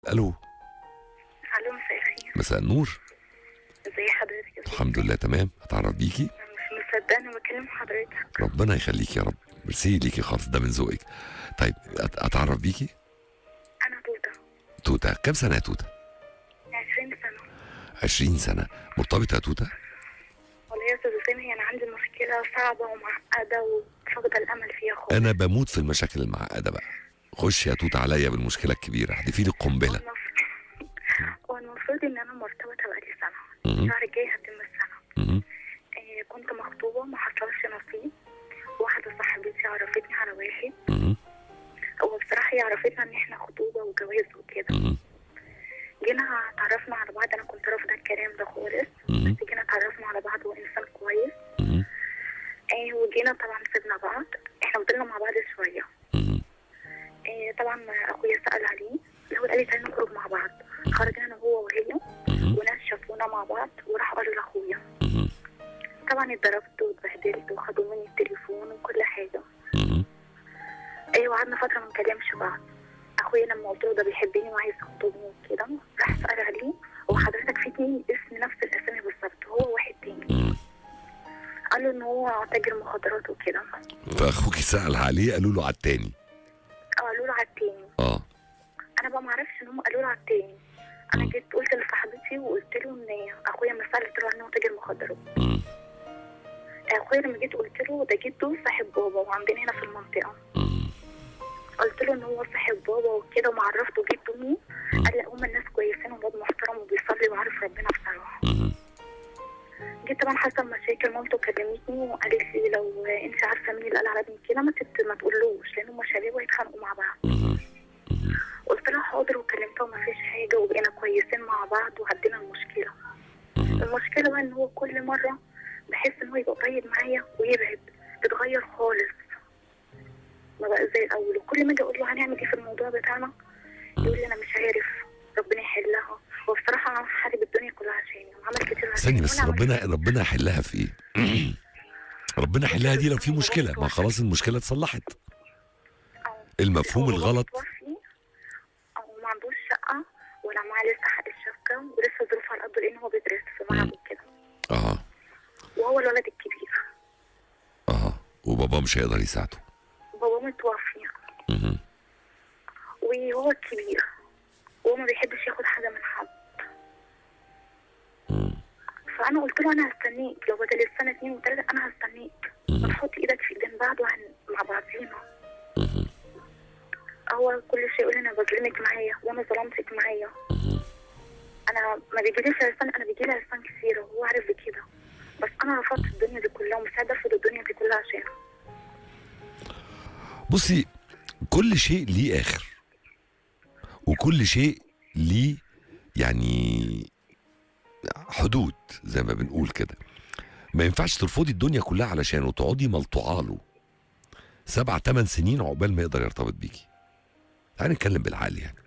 الو الو مساء الخير مساء النور ازي حضرتك يا أستاذ؟ الحمد لله تمام اتعرف بيكي انا مش مصدقه اني بكلم حضرتك ربنا يخليك يا رب ميرسي ليكي خالص ده من ذوقك طيب أت- اتعرف بيكي انا توته توته كم سنه يا توته 20 سنه 20 سنه مرتبطه يا توته والله يا استاذ سامي انا عندي مشكله صعبه ومعقده وفاقده الامل فيها خالص انا بموت في المشاكل المعقده بقى خش يا توته عليا بالمشكله الكبيره احذفي لي القنبله والمفروض- هو المفروض ان انا مرتبطه بقالي سنه مهم. الشهر الجاي هتم السنه مهم. إيه كنت مخطوبه ما حصلش نصيب واحده صاحبتي عرفتني على واحد مهم. هو بصراحه هي عرفتنا ان احنا خطوبه وجواز وكده مهم. جينا اتعرفنا على بعض انا كنت رافضه الكلام ده خالص مهم. بس جينا اتعرفنا على بعض وانسان كويس مهم. ايه وجينا طبعا سيبنا بعض احنا فضلنا مع بعض شويه مهم. إيه طبعا اخويا سال عليه الاول قال لي تعالى نخرج مع بعض خرجنا انا هو وهي مهم. وناس شافونا مع بعض وراحوا قالوا لاخويا مهم. طبعا اتضربت واتبهدلت وخدوا مني التليفون وكل حاجه مهم. ايه وقعدنا فتره ما نكلمش بعض اخويا لما قلت له ده بيحبني وعايز يخطبني وكده راح سال عليه هو حضرتك في اتنين اسم نفس الاسامي بالظبط هو واحد تاني مهم. قال له ان هو تاجر مخدرات وكده فاخوكي سال عليه قالوا له على التاني قالوا له على التاني اه انا بقى ما اعرفش ان هم قالوا له على التاني انا جيت قلت لصاحبتي وقلت له ان اخويا مسألة قلت له ان هو تاجر مخدرات مم. اخويا لما جيت قلت له ده جده صاحب بابا وعندنا هنا في المنطقه مم. قلت له ان هو صاحب بابا وكده وما عرفته جده مين قال لا هم الناس كويسين وباب محترم وبيصلي وعارف ربنا بصراحه مم. جيت طبعا حصل مشاكل مامته كلمتني وقالت لي لو انت عارفه مين اللي قال على ابني كده ما تت- ما تقولوش لان هم شباب وهيتخانقوا مع بعض مم. قلت لها حاضر وكلمتها وما فيش حاجه وبقينا كويسين مع بعض وعدينا المشكله المشكله بقى ان هو كل مره بحس ان هو يبقى طيب معايا ويبعد بتغير خالص ما بقى زي الاول وكل ما اجي اقول له هنعمل ايه في الموضوع بتاعنا يقول لي انا مش عارف ربنا يحلها هو بصراحه انا حارب الدنيا كلها عشاني وعمل كتير استني عشاني بس وأنا عملت ربنا كتير. ربنا يحلها في ايه؟ ربنا يحلها دي لو في مشكله ما خلاص المشكله اتصلحت أو- المفهوم هو الغلط متوفي او ما عندوش شقه ولا معاه لسه حق الشبكه ولسه ظروفه على قده لان هو بيدرس في معهد وكده اه وهو الولد الكبير اه وبابا مش هيقدر يساعده بابا متوفي مهم. وهو الكبير وهو ما بيحبش ياخد حاجه من حد مم. فانا قلت له انا هستنيك لو بدل السنه اتنين وتلاته انا هستنيك ما تحط ايدك في ايدين بعض وهن مع بعضينا مهم. هو كل شيء يقول لي انا بظلمك معايا وانا ظلمتك معايا مهم. انا ما بيجيليش عرسان انا بيجيلي عرسان كتير وهو عارف بكده بس انا رفضت الدنيا دي كلها ومستعده ارفض الدنيا دي كلها عشانه بصي كل شيء ليه اخر وكل شيء ليه يعني حدود زي ما بنقول كده ما ينفعش ترفضي الدنيا كلها علشان وتقعدي ملطوعاله سبع ثمان سنين عقبال ما يقدر يرتبط بيكي تعالي نتكلم بالعقل يعني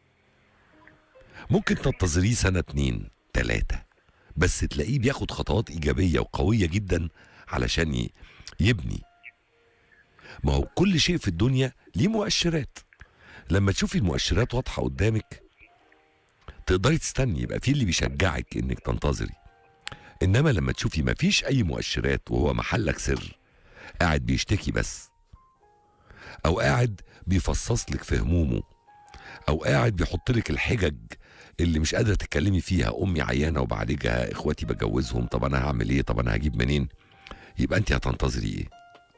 ممكن تنتظريه سنة اتنين تلاتة بس تلاقيه بياخد خطوات إيجابية وقوية جدا علشان ي- يبني ما هو كل شيء في الدنيا ليه مؤشرات لما تشوفي المؤشرات واضحة قدامك تقدري تستني يبقى في اللي بيشجعك انك تنتظري انما لما تشوفي ما فيش اي مؤشرات وهو محلك سر قاعد بيشتكي بس او قاعد بيفصص لك في همومه او قاعد بيحط لك الحجج اللي مش قادره تتكلمي فيها امي عيانه وبعالجها اخواتي بجوزهم طب انا هعمل ايه طب انا هجيب منين يبقى انت هتنتظري ايه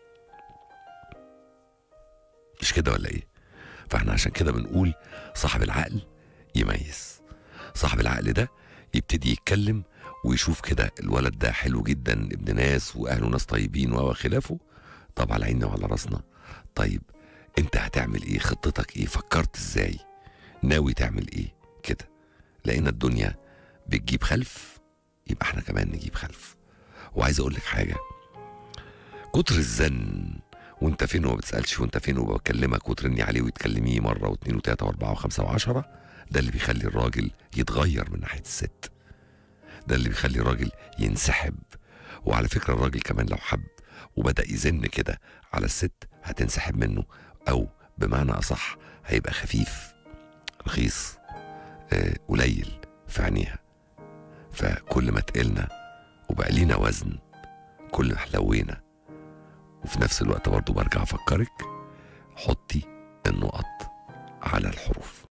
مش كده ولا ايه فاحنا عشان كده بنقول صاحب العقل يميز صاحب العقل ده يبتدي يتكلم ويشوف كده الولد ده حلو جدا ابن ناس واهله ناس طيبين وخلافه طب على عيننا وعلى راسنا طيب انت هتعمل ايه خطتك ايه فكرت ازاي ناوي تعمل ايه كده لقينا الدنيا بتجيب خلف يبقى احنا كمان نجيب خلف وعايز اقول لك حاجه كتر الزن وانت فين وما بتسالش وانت فين وبكلمك وترني عليه وتكلميه مره واثنين وثلاثه واربعه وخمسه وعشره ده اللي بيخلي الراجل يتغير من ناحيه الست ده اللي بيخلي الراجل ينسحب وعلى فكره الراجل كمان لو حب وبدا يزن كده على الست هتنسحب منه او بمعنى اصح هيبقى خفيف رخيص آه، قليل في عينيها فكل ما تقلنا وبقى لينا وزن كل ما حلوينا وفي نفس الوقت برضو برجع افكرك حطي النقط على الحروف